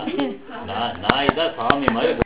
நான் நாய் தான் சாமி மாதிரி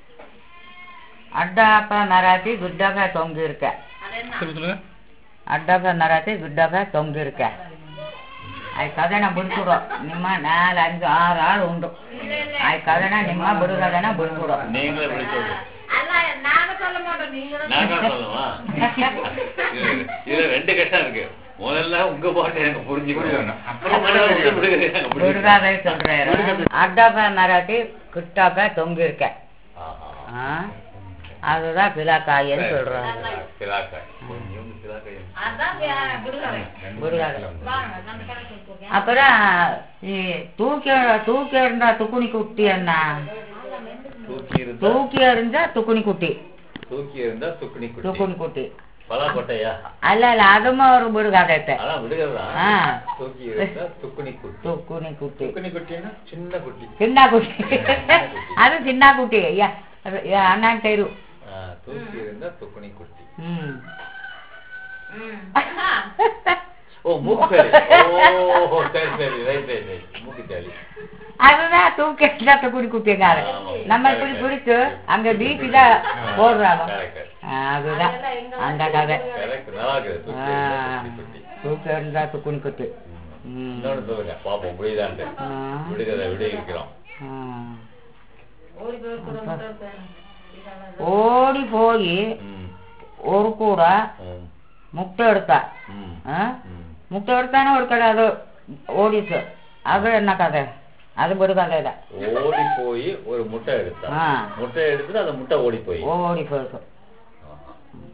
ಅಡ್ಡಾಕ ನರಾತಿ ಗುಡ್ಡಾಗ ತೊಂಗಿರ್ಕ சொல்லுங்க ಅಡ್ಡಾಗ ನರಾತಿ ಗುಡ್ಡಾಗ ತೊಂಗಿರ್ಕ ಆಯ್ ಕದನ ಬಿಡ್ಸುಡು ನಿಮ್ಮ ನಾಲ್ ಅಂಜು ಆರು ಆಳು ಉಂಡು ಆಯ್ ಕದನ ನಿಮ್ಮ ಬಿಡುಗದನ ಬಿಡ್ಸುಡು நீங்களே எப்படி சொல்லுங்க அல்ல நாங்க சொல்ல மாட்டோம் நீங்க நாங்க சொல்லுவா இது- இதுல ரெண்டு கஷ்டம் இருக்கு முதல்ல உங்க பாட்டு எனக்கு புரிஞ்சுக்கணும் அப்புறம் மறுபடியும் விடுகதை எனக்கு புரிஞ்சுக்கணும். ಬಿಡುಗದೆ சொல்றாரு அಡ್ಡாக நராத்தி குட்டாக தொங்கிருக்க ஆஹா. ஆ? அதுதான் பிலாக்காயின்னு சொல்றாங்க பிலாக்காய். இவங்க பிலாக்காய். அதான் வே- விடுகதை. விடுகதை. வாங்க, நம்ம கணக்கு வச்சுக்கோங்க. அப்புறம் ಈ ತೂಕಿ ತೂಕಿ ಎறிஞ்சா ತುಕುಣಿ ಕುಟ್ಟಿ ಅನ್ನ தூக்கி இருந்தா ತೂಕಿ ಎறிஞ்சா ತುಕುಣಿ ಕುಟ್ಟಿ தூக்கி இருந்தா துக்குனி குட்டி ತುಕುಣಿ ಕುಟ್ಟಿ பலாக்கொட்டையா ಅಲ್ಲ ಅಲ್ಲ ಅದಮ್ಮ ಅವರು ಬಿಡುಗಾದೈತೆ அதான் விடுகதான் ಹಾ தூக்கி இருந்தா துக்குனி குட்டி ತುಕುಣಿ ಕುಟ್ಟಿ துக்குனி குட்டின்னா சின்ன குட்டி ಚಿನ್ನ ಕುಟ್ಟಿ ಅದು ಚಿನ್ನ ಕುಟ್ಟಿ ಯ ಅಣ್ಣ ಟೈರು ஆ, தூக்கி இருந்தா துக்குனி குட்டி ಹ್ಮ್ ம். ஓ மூக்கு சளி ஓ சரி சரி ரைட் ரைட் ரைட் மூக்கு சளி அதுதான் தூக்கி எறிஞ்சா துக்குணி குட்டிங்காரு நம்ம இப்படி பிடிச்சு அங்க பீச்சில போடுறாங்க கரெக்ட் அதுதான் அந்த கதை கரெக்ட் நல்லா இருக்குது தூக்கி இருந்தா துக்குனி குட்டி தூக்கி எறிஞ்சா துக்குணி குட்டி ம். இன்னொன்னு சொல்லுங்க பாப்போம் புரியுதான்ட்டு ஆ. விடுகதை விடு இருக்கிறோம் ஆ. ஓடி போய் கொடுங்க. ஓடி போய் ம் ஒரு கூட ம் முட்டை எடுத்தா ம் ஆ? ம் முட்டை எடுத்தானே ஒரு கடை அது ஓடிச்சு அது என்ன கதை அது ஒரு கதை தான் ஓடி போய் ஒரு முட்டை எடுத்தா ஆ. முட்டை எடுத்துட்டு அந்த முட்டை ஓடி போய் ஓடி போயிட்டு ஆஹா.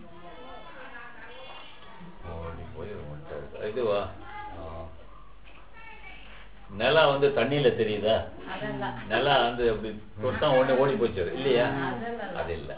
ஓடி போய் ஒரு முட்டை எடுத்தா இதுவா ஆ. நிலா வந்து தண்ணியில தெரியுதா அதெல்லாம். நிலா வந்து அப்படி தொட்டா உடனே ஓடி போச்சு அது. இல்லையா அது இல்ல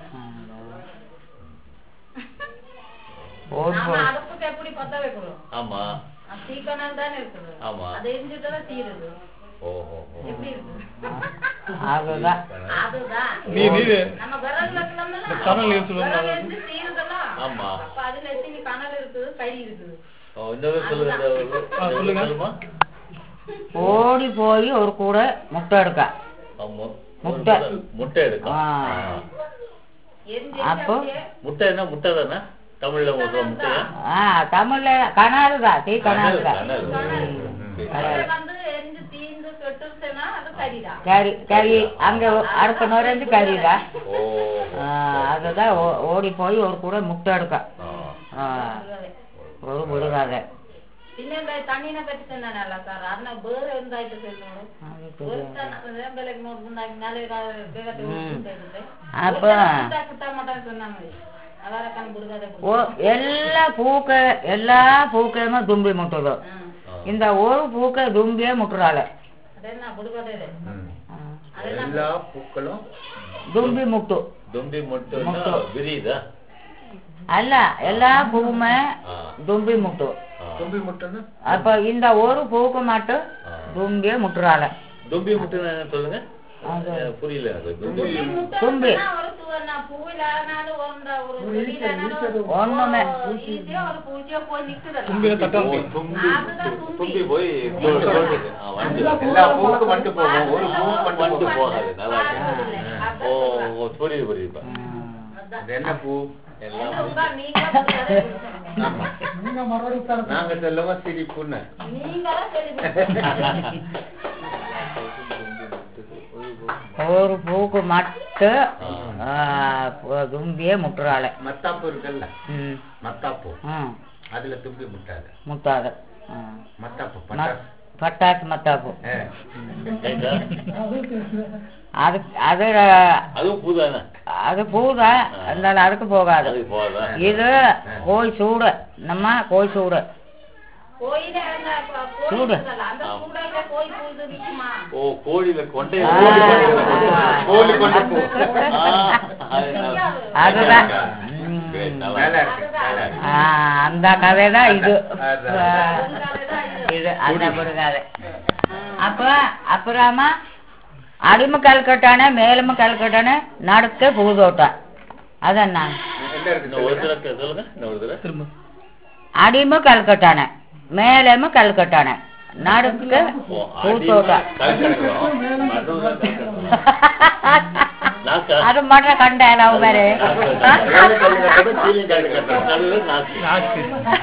ஓடி நாம போய் அடுப்புக்கு எப்படி பத்த வைக்கிறோம் ஆமா அது தீக்கணம் தானே இருக்குது ஆமா. அது எரிஞ்சுட்டுதான் தீருது ஓஹோ எப்படி இருக்குது அதுதான் அதுதான் நீ நீ நம்ம விரல் வைக்கலாம்ல இந்த கனல் எரிச்சுடுவோம். விரல் எரிஞ்சு தீருதெல்லாம் ஆமா. அப்ப அதுல எத்தனை கனல் இருக்குது கை இருக்குது ஓ, இன்னொரு சொல்லுங்க இந்த ஒரு- ஆ, சொல்லுங்க. சொல்லுமா ஓடி போய் ஒரு கூட முட்டை எடுக்க ஆமா முட்டை. ஒரு முட்டை எடுக்கும் ஆ. ஆ. எரிஞ்சு அப்போ? அப்படியே முட்டை என்ன முட்டை தானே தமிழ்ல சொல்ற முட்டையா ஆ தமிழ்ல கனாறு தான் தீ கனாறு கனல், தான் கனல். ம். அது கனல். வந்து எரிஞ்சு தீந்து கெட்டுருச்சுன்னா அது கறிதான் கறி கறி அங்க அடுத்த நுழைஞ்சு கறிதான் ஓ ஆ, அதுதான் ஓ- ஓடி போய் ஒரு கூட முட்டை எடுக்க ஆ. ஆ, ஒரு முழுகாத പിന്നെ എന്താ തണ്ണീനെ പറ്റി തന്നെയാണല്ലോ സാർ അതിനെ വേറെ എന്തായിട്ട് ചെല്ലുന്നത് அது വേറെ தெரியாது. ബലക്ക് നോക്കുന്നുണ്ടാക്കി നല്ല വേഗത്തിൽ ம். ചെയ്തിട്ട് அப்ப കിട്ടാൻ മാട്ടാൻ ചെന്നാ മതി അതാരൊക്കെ കൊടുക്കാതെ ஓ- எல்லா பூக்க எல்லா பூக்கையுமே தும்பி முட்டுது இந்த ஒரு பூக்க தும்பியே முட்டுறாள் അതെന്നാ കൊടുക്കാതെ ம். അതെന്നാ எல்லா பூக்களும் தும்பி முட்டு தும்பி மட்டும் முட்டு. விரியுதா அல்ல எல்லா பூவுமே ஆ. தும்பி முட்டு ஆ. தும்பி முட்டுன்னா அப்ப இந்த ஒரு பூக்கு மட்டும் ஆ. தும்பியே முட்டுறாள் தும்பி முட்டுன்னா என்ன சொல்லுங்க அது. அஹ் புரியல எனக்கு தும்பி തുമ്പി. ഒരു സുവർണ്ണ പൂവിലാണാലും എന്താ ഒരു ചെടിയിലാണാലും ഒന്നുമേ. ഈസിയോ ഒരു പൂച്ചയോ പോയി നിൽക്കുതല്ലോ தும்பியில தட்டா ஓ, தும்பி அதுதான் தும்பி. தும்பி போய் சொல்லுது. ஆ, வந்து. எல்லா பூவுக்கும் வண்டு போகும் ஒரு பூவுக்கு வண்டு வந்து போகும் போகாது நல்லா இருக்கு. அதான் ஓ சொல்றேன். ஓ, புரியுது புரியுது அதான். அது என்ன பூ எல்லாம் என்ன உங்க நீங்க கொடுக்காதே கொடுக்கணும். ஆமா நாங்க சொல்லுவோம் சிரிப்புன்னு நீங்களா சரி ஒரு பூக்கு மட்டும் ஆ, பு- தும்பியே முட்டுறாள் மத்தாப்பு இருக்குல்ல ம் மத்தாப்பு ம் அதுல தும்பி முட்டாது முட்டாது ம். மத்தாப்பு ம- பட்டாசு பட்டாசு மத்தாப்பு ஆ. ரைட்டா? அது அது அதுவும் பூதானே அது பூதான் இருந்தாலும் அதுக்கு போகாது அது போதா இது கோய் சூடு நம்ம கோய் சூடு கோயில அந்த ப- கோழி சூடு. இருக்குதல்ல, அந்த சூடாக கோழி பூது நிக்குமா ஓ கோழியில கொண்டை ஆ. கோழி கொண்டு போ. அதுதான் Great, ம். நல்லா மேல இருக்கு. இருக்கு மேல இருக்கு. ஆ, அந்த கதை தான் இது அதான். ஆ, இது அந்த ஒரு கதை அப்ப அப்புறமா அடிமை கல்கட்டானே மேலும கல்கட்டானே நடுக்க பூதோட்டம் அதென்ன என்ன இருக்கு இன்னும் ஒரு சொல்லுங்க. தடவை சொல்லுங்க இன்னும் ஒரு தடவை திரும்ப அடிமை கல்கட்டானே மேலும கல்கட்டானே நடுக்க ஓ, அடிமை பூத்தோட்டம் கல்கட்டம், நடுவுல கல்கட்டம். அது மட்டும் கண்டேன் அவ மாதிரி மேல கல்லு கட்டணும், கீழே கல்லு கட்டணும். நல்ல நாக்கு. நாக்கு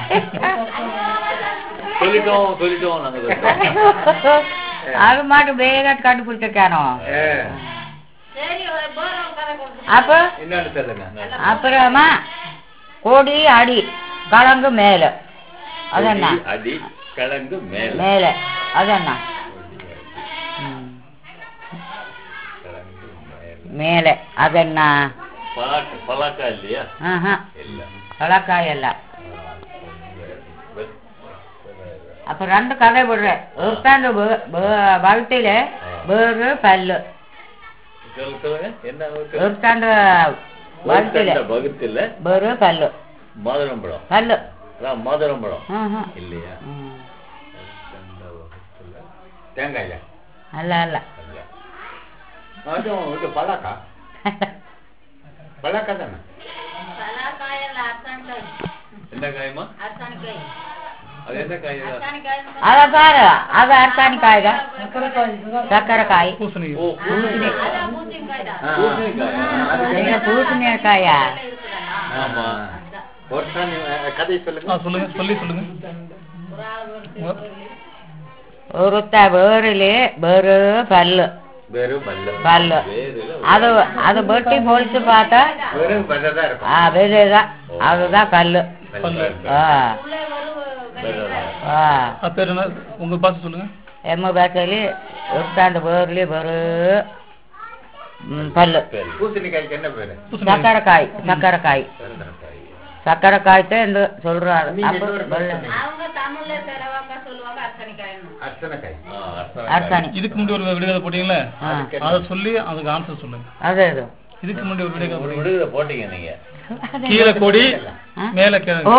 சொல்லிட்டோம் சொல்லிட்டோம் நாங்க சொல்லிட்டோம். அது மட்டும் வேக கண்டுபிடிச்சிருக்கானோ ஆ. சரி ஒரு பேர் ஒரு கதை கொடுத்து அப்ப இன்னொன்னு சொல்லுங்க அப்புறமா கொடி அடி கலங்கு மேல அதென்ன அடி, அடி கிழங்கு மேல மேல அதென்ன ம். கிழங்கு மேல மேல அதென்ன பலாக்கா பலாக்கா இல்லையா ஆஹா இல்ல கலக்காய் எல்லாம் வெ- அப்ப ரெண்டு கதை விடுறேன் ஒருத்தாண்டு வகுத்தில வேறு பல்லு சொல்லு, சொல்லுங்க என்ன ஒருத்தாண்டு வகுத்தில ஒருத்தண்ட பகுத்துல வேறு பல்லு மாதுளம்பழம் பல்லு அதான் மாதுளம்பழம் ஆஹா. இல்லையா ம். ஒருத்தண்ட வகுத்துல தேங்காயில அல்ல அல்ல அல்ல. அதுவும் இது பலாக்கா பலாக்கா தானே பலாக்காயல்ல அத்தானிக்காய் என்ன காயமா அத்தானிக்காய் அது என்ன காய் அத்தானிக்காய் அத பாரு அது அர்த்தானி காய் தான் சக்கரை காய் பூசணி ஓ பூசணி அதான் பூசணிக்காய் தான் ஆ. பூசணிக்காயா? அது நீங்க பூசணிய காயா இருக்குதானா ஆமா ஒரு சாமி கதை ஆ சொல்லுங்க சொல்லுங்க சொல்லி சொல்லுங்க ஒரு ஆள் ஒரு ஒருத்த வேறுலே வேறு பல்லு வெறும் பல்ல பல்லு வேறுல அது அது வெட்டி பொழிச்சு பார்த்தா வெறும் பல்ல தான் இருக்கும் ஆ வெளியதான் அதுதான் கல்லு பல்லு. ஆ உள்ளே ஒரு ஆ அது பேர் என்ன உங்க பார்த்து சொல்லுங்க எம்ம பேக்கலி உட்காந்து வேர்லி வெறு ம், பல்லு சரி. பூசணிக்காய்க்கு என்ன பேரு பூசணி சக்கரை காய் சக்கரை காய் சந்திரக்காய். சக்கரை காய்க்கு இந்த சொல்றாரு நீங்க அப்ப இன்னொரு பேர் வெள்ளை. சொன்னீங்க. அவங்க தமிழ்ல செலவாக்க சொல்லுவாங்க அத்தனைக்காயன்னு அர்ச்சனைக்காய் ஆ, அர்த்தம் அர்த்தாணி இதுக்கு முன்னாடி ஒரு விடுதலை போட்டீங்களே ஆ அதை சொல்லி அதுக்கு ஆன்சர் சொல்லுங்க அது அது இதுக்கு முன்னாடி ஒரு விடுதலை ஒரு போட்டீங்க விடுதலை போட்டீங்க நீங்க கீழே கொடி ஆ? மேல ஓ கிழங்கு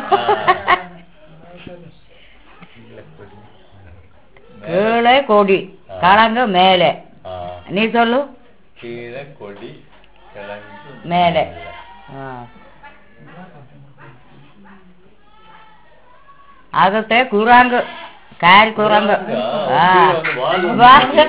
கீழே கொடி கலங்கு மேலே ஆ, நீ சொல்லு கீழே கொடி கிழங்கு மேலே ஆ. அதത്തെ குராங்கு காரி குரங்கு ஆ. வாங்க.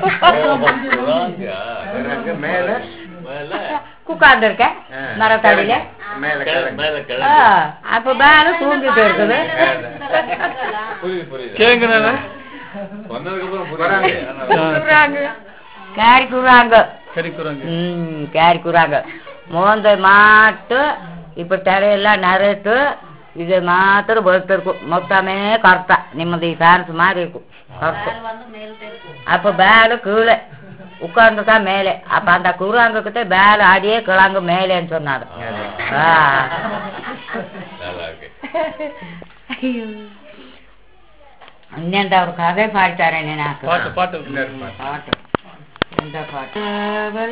கிழங்கு மேல மேல உட்கார்ந்து இருக்க ஆ, மரத்தடியில மேல கிழ- கிழங்கு. மேல ஆ, கிழங்கு அப்ப மேல தூங்கிட்டு இருக்குது புரியுது புரியுது கிழங்கு என்ன? சொன்னதுக்கு அப்புறம் வராங்க. புரியுது குராங்கு காரி குராங்கு கறி குரங்கு ம் கேரி குராங்க மோந்த மாட்டு இப்ப தலையெல்லாம் நரைட்டு இது மாத்திரம் வெளுத்திருக்கும் மொத்தமே கரெக்டா நிம்மதி ஃபேன்ஸ் மாதிரி இருக்கும் கரெக்ட் வந்து மேல்கிட்ட இருக்கும் அப்ப பேலு கீழே உட்கார்ந்துட்டா மேலே அப்ப அந்த குராங்குக்கிட்ட பேலு அடியே கிழங்கு மேலேன்னு சொன்னாரு ஆ. நல்லா இருக்கு இன்னெந்த ஒரு கதை பாடித்தாரேன் எனக்கு பாட்டு பாட்டு இன்னொரு பாட்டு. பாட்டு எந்த பாட்டு